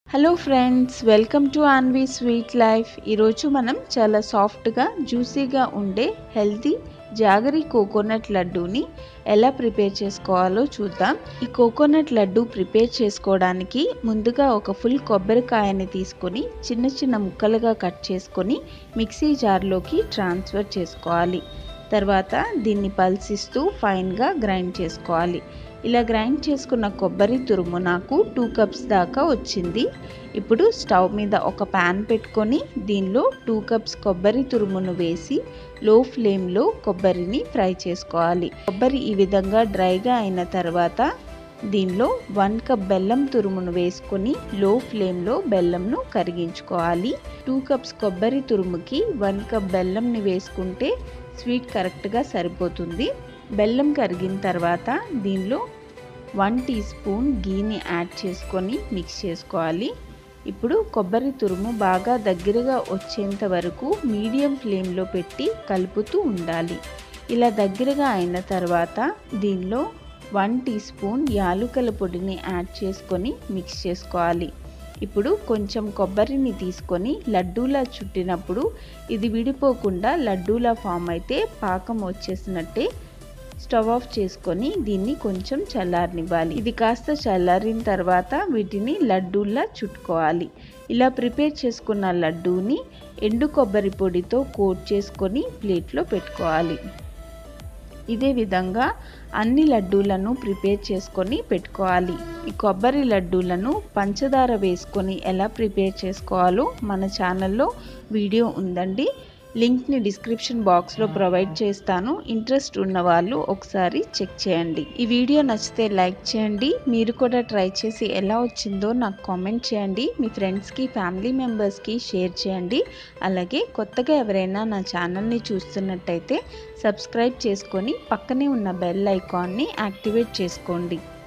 hello friends welcome to Anvi sweet life ఈరోజు మనం చాలా సాఫ్ట్గా జ్యూసీగా ఉండే హెల్తీ జాగరీ కోకోనట్ లడ్డూని ఎలా ప్రిపేర్ చేసుకోవాలో చూద్దాం ఈ కోకోనట్ లడ్డు ప్రిపేర్ చేసుకోవడానికి ముందుగా ఒక ఫుల్ కొబ్బరికాయని తీసుకొని చిన్న చిన్న ముక్కలుగా కట్ చేసుకొని మిక్సీ జార్లోకి ట్రాన్స్ఫర్ చేసుకోవాలి తర్వాత దీన్ని పల్సిస్తూ ఫైన్గా గ్రైండ్ చేసుకోవాలి ఇలా గ్రైండ్ చేసుకున్న కొబ్బరి తురుము నాకు టూ కప్స్ దాకా వచ్చింది ఇప్పుడు స్టవ్ మీద ఒక ప్యాన్ పెట్టుకొని దీనిలో టూ కప్స్ కొబ్బరి తురుమును వేసి లో ఫ్లేమ్లో కొబ్బరిని ఫ్రై చేసుకోవాలి కొబ్బరి ఈ విధంగా డ్రైగా అయిన తర్వాత దీనిలో వన్ కప్ బెల్లం తురుమును వేసుకొని లో ఫ్లేమ్లో బెల్లంను కరిగించుకోవాలి టూ కప్స్ కొబ్బరి తురుముకి వన్ కప్ బెల్లంని వేసుకుంటే స్వీట్ కరెక్ట్గా సరిపోతుంది బెల్లం కరిగిన తర్వాత దీనిలో వన్ టీ స్పూన్ గీని యాడ్ చేసుకొని మిక్స్ చేసుకోవాలి ఇప్పుడు కొబ్బరి తురుము బాగా దగ్గరగా వచ్చేంత వరకు మీడియం ఫ్లేమ్లో పెట్టి కలుపుతూ ఉండాలి ఇలా దగ్గరగా అయిన తర్వాత దీనిలో వన్ టీ స్పూన్ యాలుకల పొడిని యాడ్ చేసుకొని మిక్స్ చేసుకోవాలి ఇప్పుడు కొంచెం కొబ్బరిని తీసుకొని లడ్డూలా చుట్టినప్పుడు ఇది విడిపోకుండా లడ్డూలా ఫామ్ అయితే పాకం వచ్చేసినట్టే స్టవ్ ఆఫ్ చేసుకొని దీన్ని కొంచెం చల్లారనివ్వాలి ఇది కాస్త చల్లారిన తర్వాత వీటిని లడ్డూల్లా చుట్టుకోవాలి ఇలా ప్రిపేర్ చేసుకున్న లడ్డూని ఎండు కొబ్బరి పొడితో కోట్ చేసుకొని ప్లేట్లో పెట్టుకోవాలి ఇదే విధంగా అన్ని లడ్డూలను ప్రిపేర్ చేసుకొని పెట్టుకోవాలి ఈ కొబ్బరి లడ్డూలను పంచదార వేసుకొని ఎలా ప్రిపేర్ చేసుకోవాలో మన ఛానల్లో వీడియో ఉందండి లింక్ని డిస్క్రిప్షన్ బాక్స్లో ప్రొవైడ్ చేస్తాను ఇంట్రెస్ట్ ఉన్న వాళ్ళు ఒకసారి చెక్ చేయండి ఈ వీడియో నచ్చితే లైక్ చేయండి మీరు కూడా ట్రై చేసి ఎలా వచ్చిందో నాకు కామెంట్ చేయండి మీ ఫ్రెండ్స్కి ఫ్యామిలీ మెంబర్స్కి షేర్ చేయండి అలాగే కొత్తగా ఎవరైనా నా ఛానల్ని చూస్తున్నట్టయితే సబ్స్క్రైబ్ చేసుకొని పక్కనే ఉన్న బెల్ ఐకాన్ని యాక్టివేట్ చేసుకోండి